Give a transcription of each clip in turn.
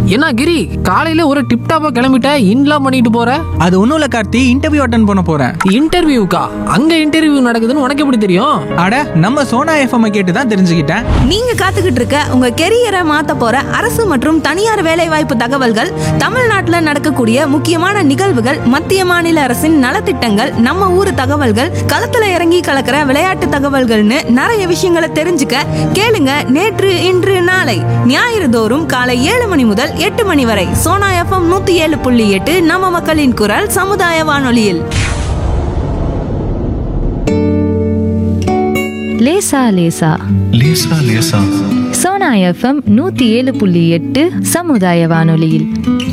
என்ன கிரி காலையில ஒரு டிப் டாப்பா கிளம்பிட்ட இன்லாம் பண்ணிட்டு போற அது ஒன்றும் இல்லை கார்த்தி இன்டர்வியூ அட்டன் பண்ண போகிறேன் இன்டர்வியூக்கா அங்க இன்டர்வியூ நடக்குதுன்னு உனக்கு எப்படி தெரியும் அட நம்ம சோனா எஃப்எம் கேட்டு தான் தெரிஞ்சுக்கிட்டேன் நீங்க காத்துக்கிட்டு இருக்க உங்க கெரியரை மாத்த போற அரசு மற்றும் தனியார் வேலைவாய்ப்பு தகவல்கள் தமிழ்நாட்டுல நடக்கக்கூடிய முக்கியமான நிகழ்வுகள் மத்திய மாநில அரசின் நலத்திட்டங்கள் நம்ம ஊர் தகவல்கள் களத்துல இறங்கி கலக்கிற விளையாட்டு தகவல்கள்னு நிறைய விஷயங்களை தெரிஞ்சுக்க கேளுங்க நேற்று இன்று நாளை ஞாயிறு தோறும் காலை ஏழு மணி முதல் எட்டு மணி வரை சோனா எஃப்எம் நூத்தி ஏழு புள்ளி எட்டு நம்ம மக்களின் குரல் சமுதாய வானொலியில் லேசா லேசா லேசா லேசா சோனா எஃப்எம் நூத்தி ஏழு புள்ளி எட்டு சமுதாய வானொலியில்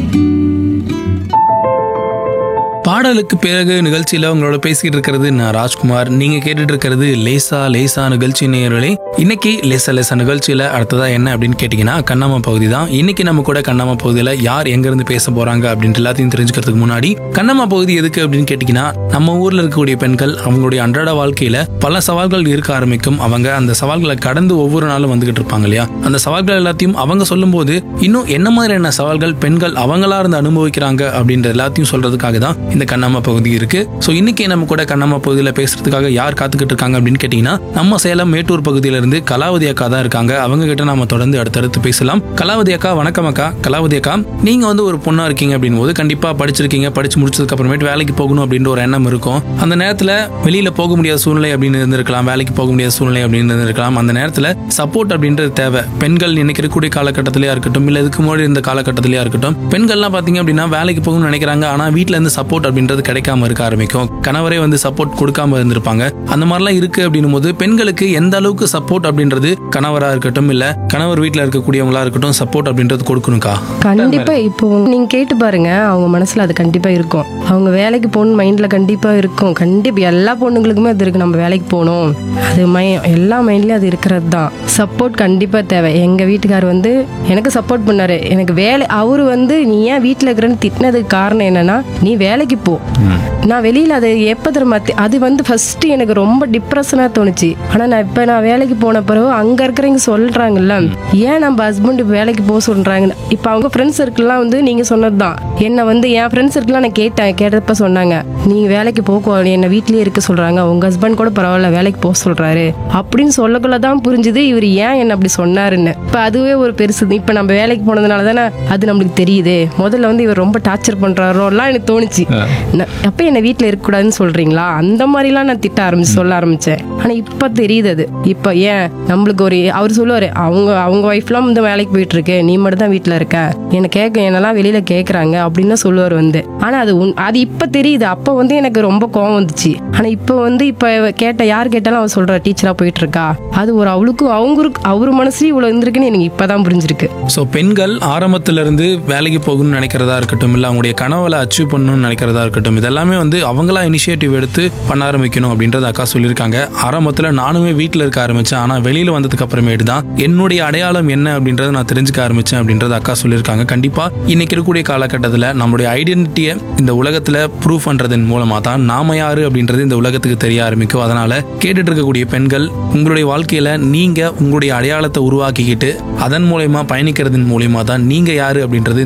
பாடலுக்கு பிறகு நிகழ்ச்சியில உங்களோட பேசிட்டு இருக்கிறது நான் ராஜ்குமார் நீங்க கேட்டுட்டு இருக்கிறது லேசா லேசா நிகழ்ச்சி நேயர்களே இன்னைக்கு லேசா லேசா நிகழ்ச்சியில அடுத்ததா என்ன அப்படின்னு கேட்டீங்கன்னா கண்ணாம பகுதி தான் இன்னைக்கு நம்ம கூட கண்ணாம பகுதியில யார் எங்க இருந்து பேச போறாங்க அப்படின்ட்டு எல்லாத்தையும் தெரிஞ்சுக்கிறதுக்கு முன்னாடி கண்ணாம பகுதி எதுக்கு அப்படின்னு கேட்டீங்கன்னா நம்ம ஊர்ல இருக்கக்கூடிய பெண்கள் அவங்களுடைய அன்றாட வாழ்க்கையில பல சவால்கள் இருக்க ஆரம்பிக்கும் அவங்க அந்த சவால்களை கடந்து ஒவ்வொரு நாளும் வந்துகிட்டு இருப்பாங்க இல்லையா அந்த சவால்கள் எல்லாத்தையும் அவங்க சொல்லும்போது இன்னும் என்ன மாதிரியான சவால்கள் பெண்கள் அவங்களா இருந்து அனுபவிக்கிறாங்க அப்படின்ற எல்லாத்தையும் சொல்றதுக்காக தான் இந்த கண்ணம்மா பகுதி இருக்கு ஸோ இன்னைக்கு நம்ம கூட கண்ணம்மா பகுதியில் பேசுறதுக்காக யார் காத்துக்கிட்டு இருக்காங்க அப்படின்னு கேட்டீங்கன்னா நம்ம சேலம் மேட்டூர் பகுதியில இருந்து கலாவதி அக்கா தான் இருக்காங்க அவங்க கிட்ட நாம தொடர்ந்து அடுத்தடுத்து பேசலாம் கலாவதி அக்கா வணக்கம் அக்கா கலாவதி அக்கா நீங்க வந்து ஒரு பொண்ணா இருக்கீங்க அப்படின் போது கண்டிப்பா படிச்சிருக்கீங்க படிச்சு முடிச்சதுக்கு அப்புறமேட்டு வேலைக்கு போகணும் அப்படின்ற ஒரு எண்ணம் இருக்கும் அந்த நேரத்துல வெளியில போக முடியாத சூழ்நிலை அப்படின்னு இருந்திருக்கலாம் வேலைக்கு போக முடியாத சூழ்நிலை அப்படின்னு இருந்திருக்கலாம் அந்த நேரத்துல சப்போர்ட் அப்படின்றது தேவை பெண்கள் நினைக்கக்கூடிய காலகட்டத்திலயா இருக்கட்டும் இல்ல இதுக்கு முன்னாடி இருந்த காலகட்டத்திலயா இருக்கட்டும் பெண்கள்லாம் பாத்தீங்க அப்படின்னா வேலைக்கு போகணும்னு நினைக்கிறாங்க ஆனா வீட்ல இருந்து சப்போர்ட் அப்படின்றது கிடைக்காம இருக்க ஆரம்பிக்கும் கணவரே வந்து சப்போர்ட் கொடுக்காம இருந்திருப்பாங்க அந்த மாதிரிலாம் இருக்கு அப்படின்னும் போது பெண்களுக்கு எந்த அளவுக்கு சப்போர்ட் அப்படின்றது கணவரா இருக்கட்டும் இல்ல கணவர் வீட்ல இருக்கக்கூடியவங்களா இருக்கட்டும் சப்போர்ட் அப்படின்றது கொடுக்கணும்க்கா கண்டிப்பா இப்போ நீங்க கேட்டு பாருங்க அவங்க மனசுல அது கண்டிப்பா இருக்கும் அவங்க வேலைக்கு போகணும் மைண்ட்ல கண்டிப்பா இருக்கும் கண்டிப்பா எல்லா பொண்ணுங்களுக்குமே அது இருக்கு நம்ம வேலைக்கு போகணும் அது மை எல்லா மைண்ட்லயும் அது இருக்கிறது தான் சப்போர்ட் கண்டிப்பா தேவை எங்க வீட்டுக்கார் வந்து எனக்கு சப்போர்ட் பண்ணாரு எனக்கு வேலை அவரு வந்து நீ ஏன் வீட்டுல இருக்கிறன்னு திட்டினதுக்கு காரணம் என்னன்னா நீ வேலைக்கு போ நான் வெளியில அது எப்ப தெரியுமா தி- அது வந்து ஃபர்ஸ்ட் எனக்கு ரொம்ப டிப்ரெஷனா தோணுச்சு ஆனா நான் இப்ப நான் வேலைக்கு போன பிறகு அங்க இருக்கிறவங்க சொல்றாங்கல்ல ஏன் நம்ம ஹஸ்பண்ட் வேலைக்கு போக சொல்றாங்கன்னு இப்ப அவங்க ஃப்ரெண்ட்ஸ் சர்க்கிள்லாம் வந்து நீங்க சொன்னதுதான் என்ன வந்து என் ஃப்ரெண்ட்ஸ் சர்க்கிள்லாம் நான் கேட்டேன் கேட்டப்ப சொன்னாங்க நீங்க வேலைக்கு போக என்ன வீட்லயே இருக்க சொல்றாங்க உங்க ஹஸ்பண்ட் கூட பரவாயில்ல வேலைக்கு போக சொல்றாரு அப்படின்னு சொல்லக்குள்ள தான் புரிஞ்சுது இவர் ஏன் என்ன அப்படி சொன்னாருன்னு இப்ப அதுவே ஒரு பெருசு இப்ப நம்ம வேலைக்கு போனதுனால தானே அது நம்மளுக்கு தெரியுது முதல்ல வந்து இவர் ரொம்ப டார்ச்சர் பண்றாரோலாம் எனக்கு தோணுச்சு ந- அப்ப என்ன வீட்ல இருக்க கூடாதுன்னு சொல்றீங்களா அந்த மாதிரிலாம் நான் திட்ட ஆரம்பிச்சு சொல்ல ஆரம்பிச்சேன் ஆனா இப்ப தெரியுது அது இப்ப ஏன் நம்மளுக்கு ஒரு அவர் சொல்லுவாரு அவங்க அவங்க ஒய்ஃப்லாம் வந்து வேலைக்கு போயிட்டு இருக்கு நீ மட்டும் தான் வீட்டுல இருக்க என்ன கேட்க என்னெல்லாம் வெளியில கேக்குறாங்க அப்படின்னு சொல்லுவார் வந்து ஆனா அது உன்- அது இப்ப தெரியுது அப்ப வந்து எனக்கு ரொம்ப கோவம் வந்துச்சு ஆனா இப்ப வந்து இப்ப கேட்ட யார் கேட்டாலும் அவ சொல்றா டீச்சரா போயிட்டு இருக்கா அது ஒரு அவளுக்கு அவங்க அவர் மனசுலயும் இவ்வளவு இருந்திருக்குன்னு எனக்கு இப்பதான் புரிஞ்சிருக்கு ஸோ பெண்கள் ஆரம்பத்துல இருந்து வேலைக்கு போகணும்னு நினைக்கிறதா இருக்கட்டும் இல்லை அவங்களுடைய கனவுல அச்சீவ் பண்ணணும்னு நினைக்கிறதா இருக்கட்டும் இதெல்லாமே வந்து அவங்களா இனிஷியேட்டிவ் எடுத்து பண்ண ஆரம்பிக்கணும் அப்படின்றத அக்கா சொல்லியிருக்காங்க ஆரம்பத்தில் நானுமே வீட்டில் இருக்க ஆரம்பிச்சேன் ஆனால் வெளியில் வந்ததுக்கு அப்புறமேட்டு தான் என்னுடைய அடையாளம் என்ன அப்படின்றத நான் தெரிஞ்சுக்க ஆரம்பிச்சேன் அப்படின்றத அக்கா சொல்லியிருக்காங்க கண்டிப்பாக இன்னைக்கு இருக்கக்கூடிய காலகட்டத்தில் நம்மளுடைய ஐடென்டிட்டியை இந்த உலகத்தில் ப்ரூவ் பண்ணுறதன் மூலமாக தான் நாம யாரு அப்படின்றது இந்த உலகத்துக்கு தெரிய ஆரம்பிக்கும் அதனால கேட்டுட்டு இருக்கக்கூடிய பெண்கள் உங்களுடைய வாழ்க்கையில நீங்க உங்களுடைய அடையாளத்தை உருவாக்கிக்கிட்டு அதன் மூலயமா பயணிக்கிறதன் மூலயமா தான் நீங்க யாரு அப்படின்றது